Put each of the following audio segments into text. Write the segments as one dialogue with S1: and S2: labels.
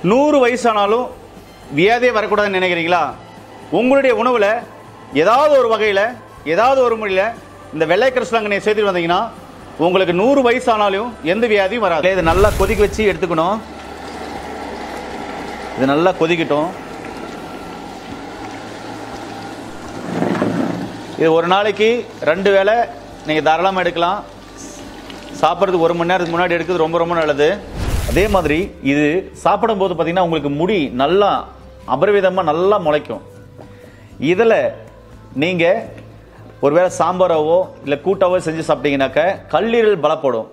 S1: நூறு வயசானாலும் வியாதியே வரக்கூடாதுன்னு நினைக்கிறீங்களா உங்களுடைய உணவில் ஏதாவது ஒரு வகையில் ஏதாவது ஒரு முறையில் இந்த வெள்ளை கரிசலாங்கண்ணியை சேர்த்துட்டு வந்தீங்கன்னா உங்களுக்கு நூறு வயசானாலும் எந்த வியாதியும் வராது இதை நல்லா கொதிக்க வச்சு எடுத்துக்கணும் இது நல்லா கொதிக்கட்டும் இது ஒரு நாளைக்கு ரெண்டு வேளை நீங்கள் தாராளமாக எடுக்கலாம் சாப்பிட்றதுக்கு ஒரு மணி நேரத்துக்கு முன்னாடி எடுக்கிறது ரொம்ப ரொம்ப நல்லது அதே மாதிரி இது சாப்பிடும் போது பார்த்தீங்கன்னா உங்களுக்கு முடி நல்லா அபரிவிதமாக நல்லா முளைக்கும் இதில் நீங்கள் ஒருவேளை சாம்பாராவோ இல்லை கூட்டாவோ செஞ்சு சாப்பிட்டீங்கன்னாக்க கல்லீரல் பலப்படும்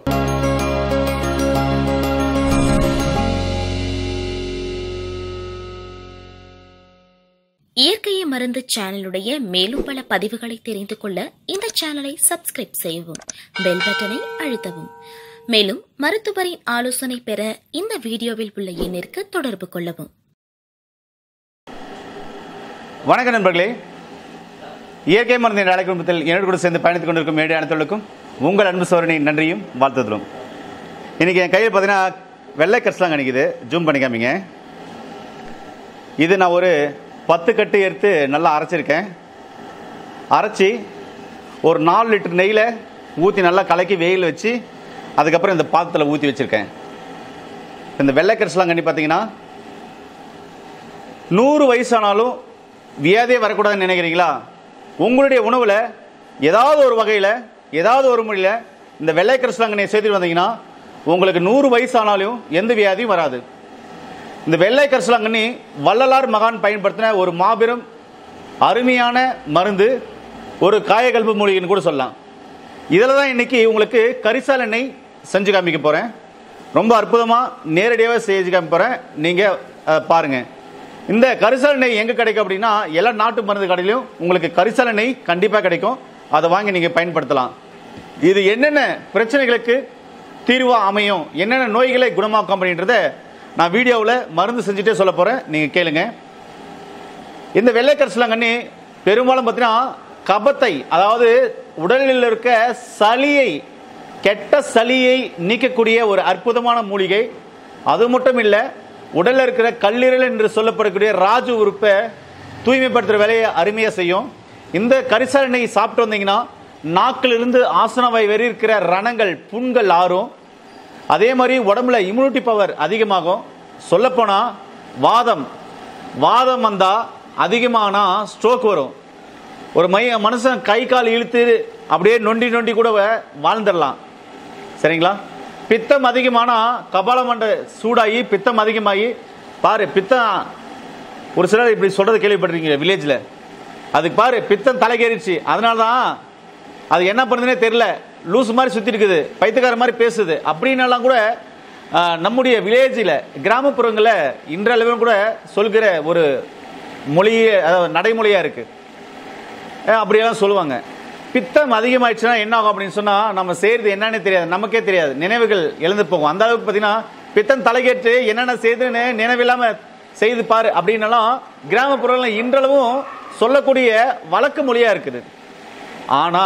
S2: இயற்கையை மருந்து சேனலுடைய மேலும் பல பதிவுகளை தெரிந்து கொள்ள இந்த சேனலை சப்ஸ்கிரைப் செய்யவும் பெல் பட்டனை அழுத்தவும் மேலும் மருத்துவரின் ஆலோசனை பெற இந்த வீடியோவில் உள்ள எண்ணிற்கு தொடர்பு கொள்ளவும்
S1: வணக்கம் நண்பர்களே இயற்கை மருந்து என்ற அழைக்கும்பத்தில் என்னோடு கூட சேர்ந்து பயணித்துக் கொண்டிருக்கும் மேடை அனைத்துகளுக்கும் உங்கள் அன்பு சோழனை நன்றியும் வாழ்த்துதலும் இன்னைக்கு என் கையில் பார்த்தீங்கன்னா வெள்ளை கட்ஸ்லாம் கணிக்குது ஜூம் பண்ணி காமிங்க இது நான் ஒரு பத்து கட்டு எடுத்து நல்லா அரைச்சிருக்கேன் அரைச்சி ஒரு நாலு லிட்டர் நெய்யில் ஊற்றி நல்லா கலக்கி வெயில் வச்சு அதுக்கப்புறம் இந்த பாத்திரத்தில் ஊற்றி வச்சுருக்கேன் இந்த வெள்ளை கரிசலாங்கண்ணி கண்ணி பார்த்தீங்கன்னா நூறு வயசானாலும் வியாதியே வரக்கூடாதுன்னு நினைக்கிறீங்களா உங்களுடைய உணவில் ஏதாவது ஒரு வகையில் ஏதாவது ஒரு மொழியில் இந்த வெள்ளை கரிசலாங்கண்ணியை சேர்த்துட்டு வந்தீங்கன்னா உங்களுக்கு நூறு வயசானாலும் எந்த வியாதியும் வராது இந்த வெள்ளை கரிசலாங்கண்ணி வள்ளலார் மகான் பயன்படுத்தின ஒரு மாபெரும் அருமையான மருந்து ஒரு காயகல்ப மூலிகைன்னு கூட சொல்லலாம் இதில் தான் இன்னைக்கு உங்களுக்கு கரிசால் எண்ணெய் செஞ்சு காமிக்க போகிறேன் ரொம்ப அற்புதமாக நேரடியாகவே செஞ்சு காமிக்க போகிறேன் நீங்கள் பாருங்கள் இந்த கரிசால் எண்ணெய் எங்கே கிடைக்கும் அப்படின்னா எல்லா நாட்டு மருந்து கடையிலையும் உங்களுக்கு கரிசால் எண்ணெய் கண்டிப்பாக கிடைக்கும் அதை வாங்கி நீங்கள் பயன்படுத்தலாம் இது என்னென்ன பிரச்சனைகளுக்கு தீர்வாக அமையும் என்னென்ன நோய்களை குணமாக்கும் அப்படின்றத நான் வீடியோவில் மருந்து செஞ்சுட்டே சொல்ல போகிறேன் நீங்கள் கேளுங்க இந்த வெள்ளை கரிசலாங்கண்ணி பெரும்பாலும் பார்த்தீங்கன்னா கபத்தை அதாவது உடலில் இருக்க சளியை கெட்ட சளியை நீக்கக்கூடிய ஒரு அற்புதமான மூலிகை அது மட்டும் இல்லை உடலில் இருக்கிற கல்லீரல் என்று சொல்லப்படக்கூடிய ராஜு உறுப்பை தூய்மைப்படுத்துகிற வேலையை அருமையாக செய்யும் இந்த கரிசல் எண்ணெய் சாப்பிட்டு வந்தீங்கன்னா நாக்கிலிருந்து ஆசனவாய் வெறி இருக்கிற ரணங்கள் புண்கள் ஆறும் அதே மாதிரி உடம்புல இம்யூனிட்டி பவர் அதிகமாகும் சொல்லப்போனால் வாதம் வாதம் வந்தால் அதிகமானா ஸ்ட்ரோக் வரும் ஒரு மைய மனுஷன் கை கால் இழுத்து அப்படியே நொண்டி நொண்டி கூட வாழ்ந்துடலாம் சரிங்களா பித்தம் அதிகமானா கபாலமண்ட சூடாகி பித்தம் அதிகமாகி பாரு பித்தம் ஒரு சிலர் இப்படி சொல்றது கேள்விப்பட்டிருக்கீங்க வில்லேஜில் அதுக்கு பாரு பித்தம் தலைகேறிச்சு அதனால தான் அது என்ன பண்ணுதுன்னே தெரியல லூஸ் மாதிரி சுற்றி இருக்குது பைத்துக்கார மாதிரி பேசுது அப்படின்னலாம் கூட ஆஹ், நம்முடைய வில்லேஜில் கிராமப்புறங்களில் இன்றளவும் கூட சொல்கிற ஒரு மொழியே அதாவது நடைமொழியாக இருக்குது அஹ் அப்படியெல்லாம் சொல்லுவாங்க பித்தம் அதிகமாயிடுச்சுன்னா என்ன ஆகும் அப்படின்னு சொன்னா நம்ம செய்யறது என்னன்னு தெரியாது நமக்கே தெரியாது நினைவுகள் இழந்து போகும் அந்த அளவுக்கு பார்த்தீங்கன்னா பித்தம் தலைகேற்று என்னென்ன செய்துன்னு நினைவில்லாம செய்து பாரு அப்படின்னலாம் கிராமப்புறங்களில் இன்றளவும் சொல்லக்கூடிய வழக்கு மொழியா இருக்குது ஆனா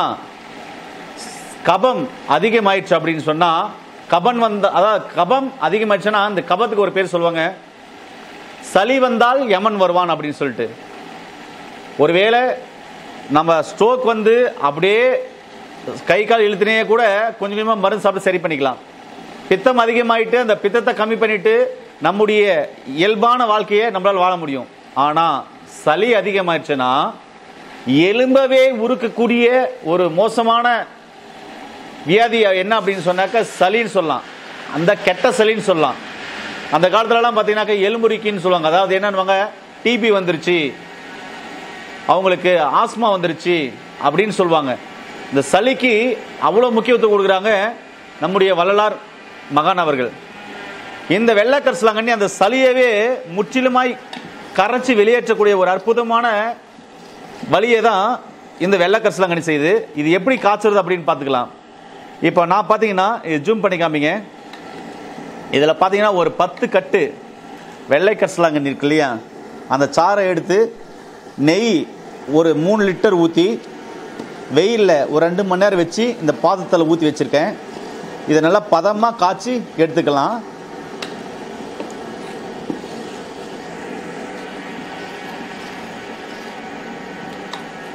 S1: கபம் அதிகமாயிடுச்சு அப்படின்னு சொன்னா கபன் வந்த அதாவது கபம் அதிகமாயிடுச்சுன்னா அந்த கபத்துக்கு ஒரு பேர் சொல்லுவாங்க சளி வந்தால் யமன் வருவான் அப்படின்னு சொல்லிட்டு ஒருவேளை நம்ம ஸ்ட்ரோக் வந்து அப்படியே கை கால் இழுத்துனே கூட கொஞ்சம் கொஞ்சமாக மருந்து சாப்பிட்டு சரி பண்ணிக்கலாம் பித்தம் அதிகமாயிட்டு அந்த பித்தத்தை கம்மி பண்ணிட்டு நம்முடைய இயல்பான வாழ்க்கையை நம்மளால் வாழ முடியும் ஆனால் சளி அதிகமாயிடுச்சுன்னா எலும்பவே உருக்கக்கூடிய ஒரு மோசமான வியாதி என்ன அப்படின்னு சொன்னாக்க சளின்னு சொல்லலாம் அந்த கெட்ட சளின்னு சொல்லலாம் அந்த காலத்துலலாம் பார்த்தீங்கன்னாக்க எலும்புரிக்கின்னு சொல்லுவாங்க அதாவது என்னன்னுவாங்க டிபி வந்துருச்சு அவங்களுக்கு ஆஸ்மா வந்துருச்சு அப்படின்னு சொல்லுவாங்க இந்த சளிக்கு அவ்வளோ முக்கியத்துவம் கொடுக்குறாங்க நம்முடைய வள்ளலார் மகான் அவர்கள் இந்த வெள்ளக்கரசலாங்கண்ணி அந்த சளியவே முற்றிலுமாய் கரைச்சி வெளியேற்றக்கூடிய ஒரு அற்புதமான வழியை தான் இந்த வெள்ளக்கரசலாங்கண்ணி செய்யுது இது எப்படி காய்ச்சறது அப்படின்னு பார்த்துக்கலாம் இப்போ நான் பார்த்தீங்கன்னா இது ஜூம் பண்ணி காமிங்க இதில் பார்த்தீங்கன்னா ஒரு பத்து கட்டு வெள்ளை கரிசலாங்கண்ணி இருக்கு இல்லையா அந்த சாறை எடுத்து நெய் ஒரு மூணு லிட்டர் ஊற்றி வெயிலில் ஒரு ரெண்டு மணி நேரம் வச்சு இந்த பாத்திரத்தில் ஊற்றி வச்சுருக்கேன் இதை நல்லா பதமாக காய்ச்சி எடுத்துக்கலாம்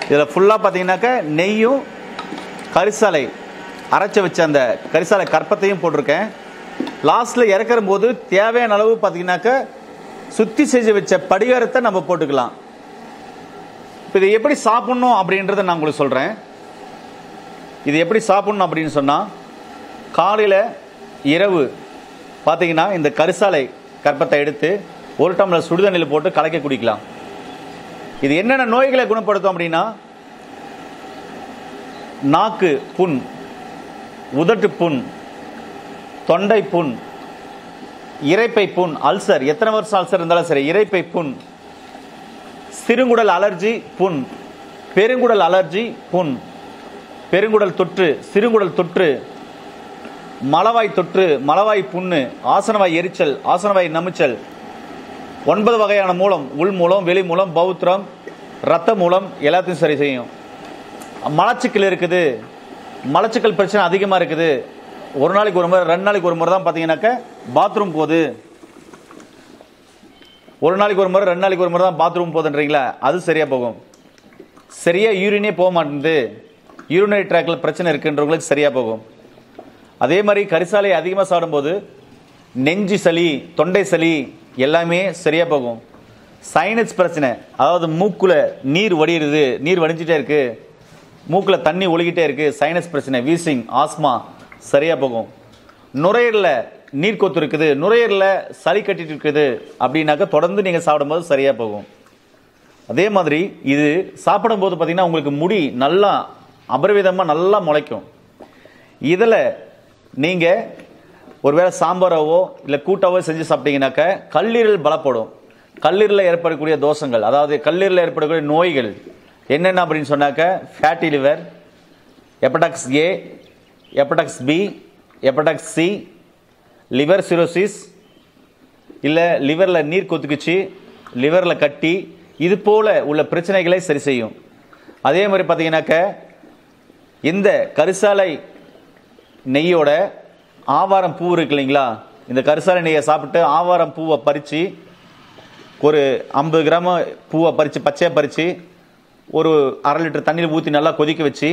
S1: இதில் ஃபுல்லாக பார்த்தீங்கன்னாக்க நெய்யும் கரிசாலை அரைச்சி வச்ச அந்த கரிசாலை கற்பத்தையும் போட்டிருக்கேன் லாஸ்ட்டில் இறக்குற போது தேவையான அளவு பார்த்தீங்கன்னாக்க சுத்தி செஞ்சு வச்ச படிகாரத்தை நம்ம போட்டுக்கலாம் இப்போ இதை எப்படி சாப்பிடணும் அப்படின்றத நான் உங்களுக்கு சொல்கிறேன் இது எப்படி சாப்பிடணும் அப்படின்னு சொன்னால் காலையில் இரவு பார்த்தீங்கன்னா இந்த கரிசாலை கற்பத்தை எடுத்து ஒரு டம்ளர் சுடுதண்ணியில் போட்டு கலக்கி குடிக்கலாம் இது என்னென்ன நோய்களை குணப்படுத்தும் அப்படின்னா நாக்கு புண் உதட்டு புண் தொண்டை புண் இரைப்பை புண் அல்சர் எத்தனை வருஷம் அல்சர் இருந்தாலும் சரி இரைப்பை புண் சிறுங்குடல் அலர்ஜி புண் பெருங்குடல் அலர்ஜி புண் பெருங்குடல் தொற்று சிறுங்குடல் தொற்று மலவாய் தொற்று மலவாய் புண்ணு ஆசனவாய் எரிச்சல் ஆசனவாய் நமிச்சல் ஒன்பது வகையான மூலம் உள் மூலம் வெளி மூலம் பௌத்திரம் ரத்த மூலம் எல்லாத்தையும் சரி செய்யும் மலச்சிக்கல் இருக்குது மலச்சிக்கல் பிரச்சனை அதிகமாக இருக்குது ஒரு நாளைக்கு ஒரு முறை ரெண்டு நாளைக்கு ஒரு முறை தான் பார்த்தீங்கன்னாக்க பாத்ரூம் போகுது ஒரு நாளைக்கு ஒரு முறை ரெண்டு நாளைக்கு ஒரு முறை தான் பாத்ரூம் போகுதுன்றீங்களா அது சரியாக போகும் சரியாக யூரினே போக மாட்டேங்குது யூரினரி ட்ராக்கில் பிரச்சனை இருக்குன்றவங்களுக்கு சரியாக போகும் அதே மாதிரி கரிசாலை அதிகமாக சாப்பிடும்போது நெஞ்சு சளி தொண்டை சளி எல்லாமே சரியாக போகும் சைனஸ் பிரச்சனை அதாவது மூக்குல நீர் வடியுது நீர் வடிஞ்சிட்டே இருக்கு மூக்கில் தண்ணி ஒழுகிட்டே இருக்கு சைனஸ் பிரச்சனை வீசிங் ஆஸ்மா சரியாக போகும் நுரையீரலில் நீர் கொத்து இருக்குது நுரையீரலில் சளி கட்டிட்டு இருக்குது அப்படின்னாக்க தொடர்ந்து நீங்கள் சாப்பிடும்போது சரியாக போகும் அதே மாதிரி இது சாப்பிடும்போது பார்த்தீங்கன்னா உங்களுக்கு முடி நல்லா அபரிவிதமாக நல்லா முளைக்கும் இதில் நீங்கள் ஒருவேளை சாம்பாராவோ இல்லை கூட்டாவோ செஞ்சு சாப்பிட்டீங்கன்னாக்க கல்லீரல் பலப்படும் கல்லீரலில் ஏற்படக்கூடிய தோஷங்கள் அதாவது கல்லீரலில் ஏற்படக்கூடிய நோய்கள் என்னென்ன அப்படின்னு சொன்னாக்க fatty liver hepatitis A hepatitis B hepatitis C liver cirrhosis இல்லை லிவரில் நீர் கொத்துக்குச்சு லிவரில் கட்டி இது போல உள்ள பிரச்சனைகளை சரி செய்யும் அதே மாதிரி பார்த்தீங்கன்னாக்க இந்த கரிசாலை நெய்யோட ஆவாரம் பூ இருக்கு இல்லைங்களா இந்த கரிசாலை நெய்யை சாப்பிட்டு ஆவாரம் பூவை பறித்து ஒரு ஐம்பது கிராம பூவை பறித்து பச்சையாக பறித்து ஒரு அரை லிட்டர் தண்ணியில் ஊற்றி நல்லா கொதிக்க வச்சு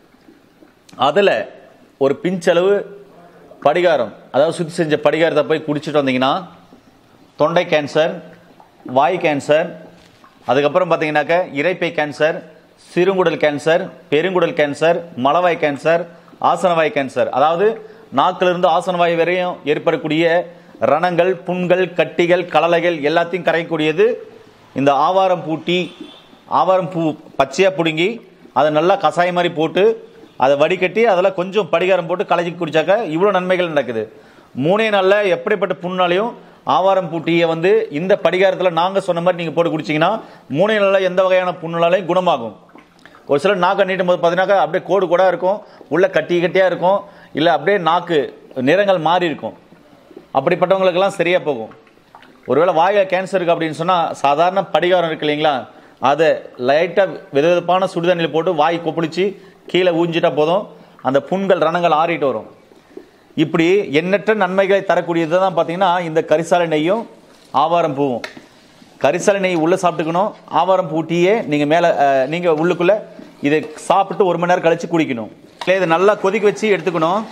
S1: அதில் ஒரு பிஞ்சளவு படிகாரம் அதாவது சுத்தி செஞ்ச படிகாரத்தை போய் குடிச்சிட்டு வந்தீங்கன்னா தொண்டை கேன்சர் வாய் கேன்சர் அதுக்கப்புறம் பார்த்தீங்கன்னாக்க இரைப்பை கேன்சர் சிறுங்குடல் கேன்சர் பெருங்குடல் கேன்சர் மலவாய் கேன்சர் ஆசனவாய் கேன்சர் அதாவது நாக்கிலிருந்து ஆசனவாய் வரையும் ஏற்படக்கூடிய ரணங்கள் புண்கள் கட்டிகள் கலலைகள் எல்லாத்தையும் கரையக்கூடியது இந்த ஆவாரம் பூட்டி ஆவாரம் பூ பச்சையாக பிடுங்கி அதை நல்லா கசாயம் மாதிரி போட்டு அதை வடிகட்டி அதில் கொஞ்சம் படிகாரம் போட்டு கலக்கி குடிச்சாக்க இவ்வளோ நன்மைகள் நடக்குது மூணே நாளில் எப்படிப்பட்ட புண்ணாலையும் ஆவாரம் பூட்டியை வந்து இந்த படிகாரத்தில் நாங்கள் சொன்ன மாதிரி நீங்கள் போட்டு குடிச்சிங்கன்னா மூணே நாளில் எந்த வகையான புண்ணாலையும் குணமாகும் ஒரு சிலர் நாக்கை நீட்டும் போது பார்த்தீங்கன்னாக்கா அப்படியே கோடு கூட இருக்கும் உள்ள கட்டி கட்டியாக இருக்கும் இல்லை அப்படியே நாக்கு நிறங்கள் மாறி இருக்கும் அப்படிப்பட்டவங்களுக்கெல்லாம் சரியாக போகும் ஒருவேளை வாயில் கேன்சர் இருக்குது அப்படின்னு சொன்னால் சாதாரண படிகாரம் இருக்கு இல்லைங்களா அதை லைட்டாக விதவிதப்பான சுடுதண்ணியில் போட்டு வாய் கொப்பளிச்சு கீழே ஊஞ்சிட்டா போதும் அந்த புண்கள் ரணங்கள் ஆறிட்டு வரும் இப்படி எண்ணற்ற நன்மைகளை தரக்கூடியது தான் பார்த்தீங்கன்னா இந்த கரிசாலை நெய்யும் ஆவாரம் பூவும் கரிசாலை நெய் உள்ளே சாப்பிட்டுக்கணும் ஆவாரம் பூ டீயே நீங்கள் மேலே நீங்கள் உள்ளுக்குள்ளே இதை சாப்பிட்டு ஒரு மணி நேரம் கழிச்சு குடிக்கணும் இல்லை இதை நல்லா கொதிக்க வச்சு எடுத்துக்கணும்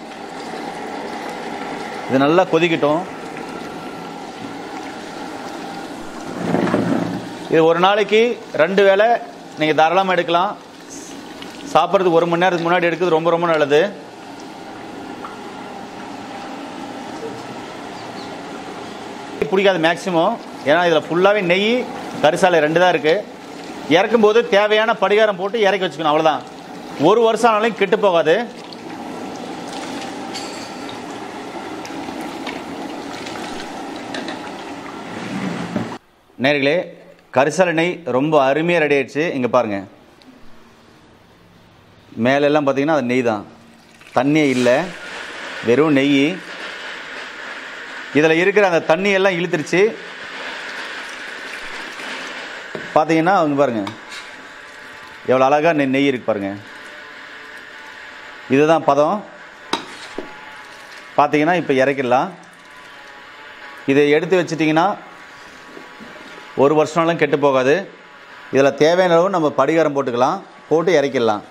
S1: இது நல்லா கொதிக்கட்டும் இது ஒரு நாளைக்கு ரெண்டு வேளை நீங்கள் தாராளமாக எடுக்கலாம் சாப்பிட்றதுக்கு ஒரு மணி நேரத்துக்கு முன்னாடி எடுக்கிறது ரொம்ப ரொம்ப நல்லது பிடிக்காது மேக்ஸிமம் ஏன்னா இதில் ஃபுல்லாகவே நெய் கரிசாலை ரெண்டு தான் இருக்குது இறக்கும்போது தேவையான படிகாரம் போட்டு இறக்கி வச்சுக்கணும் அவ்வளோதான் ஒரு வருஷம் ஆனாலும் கெட்டு போகாது நேர்களே கரிசாலை நெய் ரொம்ப அருமையாக ரெடி ஆயிடுச்சு இங்கே பாருங்கள் மேலெல்லாம் பார்த்தீங்கன்னா அது நெய் தான் தண்ணியே இல்லை வெறும் நெய் இதில் இருக்கிற அந்த தண்ணி எல்லாம் இழுத்துருச்சு பார்த்தீங்கன்னா அவங்க பாருங்க எவ்வளோ அழகாக நெய் நெய் இருக்கு பாருங்க இதுதான் பதம் பார்த்தீங்கன்னா இப்போ இறக்கிடலாம் இதை எடுத்து வச்சிட்டிங்கன்னா ஒரு வருஷம்லாம் கெட்டு போகாது இதில் தேவையான அளவு நம்ம படிகாரம் போட்டுக்கலாம் போட்டு இறக்கிடலாம்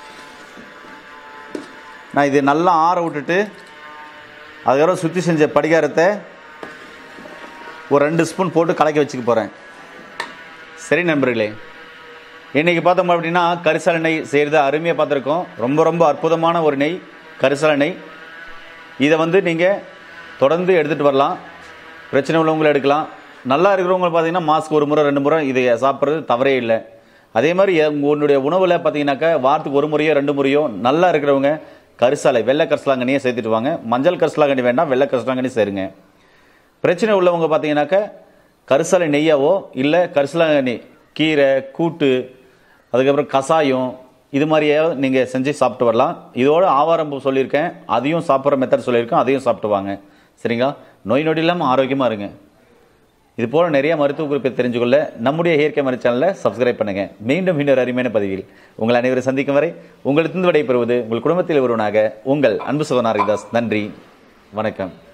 S1: நான் இது நல்லா ஆற விட்டுட்டு அதுக்கப்புறம் சுற்றி செஞ்ச படிகாரத்தை ஒரு ரெண்டு ஸ்பூன் போட்டு கலக்கி வச்சுக்க போகிறேன் சரி நண்பர்களே இன்றைக்கி பார்த்தோம் அப்படின்னா கரிசல் நெய் செய்கிறது அருமையாக பார்த்துருக்கோம் ரொம்ப ரொம்ப அற்புதமான ஒரு நெய் கரிசல நெய் இதை வந்து நீங்கள் தொடர்ந்து எடுத்துகிட்டு வரலாம் பிரச்சனை உள்ளவங்களை எடுக்கலாம் நல்லா இருக்கிறவங்க பார்த்தீங்கன்னா மாதத்துக்கு ஒரு முறை ரெண்டு முறை இதை சாப்பிட்றது தவறே இல்லை அதே மாதிரி எ- உன்னுடைய உணவில் பார்த்தீங்கன்னாக்கா வாரத்துக்கு ஒரு முறையோ ரெண்டு முறையோ நல்லா இருக்கிறவங்க கரிசாலை வெள்ளை கரிசலாங்கண்ணியை சேர்த்துட்டு வாங்க மஞ்சள் கரிசலாங்கண்ணி வேண்டாம் வெள்ளை கரிசலாங்கண்ணி சேருங்க பிரச்சனை உள்ளவங்க பார்த்தீங்கன்னாக்கா கரிசலை நெய்யாவோ இல்லை கரிசலாங்கண்ணி கீரை கூட்டு அதுக்கப்புறம் கசாயம் இது மாதிரியே நீங்கள் செஞ்சு சாப்பிட்டு வரலாம் இதோட ஆவாரம்பூ சொல்லியிருக்கேன் அதையும் சாப்பிட்ற மெத்தட் சொல்லியிருக்கேன் அதையும் சாப்பிட்டு வாங்க சரிங்களா நோய் நொடி இல்லாமல் ஆரோக்கியமாக இருங்க இது போல நிறைய மருத்துவ குறிப்பை தெரிஞ்சுக்கொள்ள நம்முடைய இயற்கை மரு சேனலை சப்ஸ்கிரைப் பண்ணுங்க மீண்டும் இன்னொரு அருமையான பதிவில் உங்கள் அனைவரும் சந்திக்கும் வரை உங்களிடத்திலிருந்து விடைபெறுவது உங்கள் குடும்பத்தில் ஒருவனாக உங்கள் அன்பு சகோதரர் ஹரிதாஸ் நன்றி வணக்கம்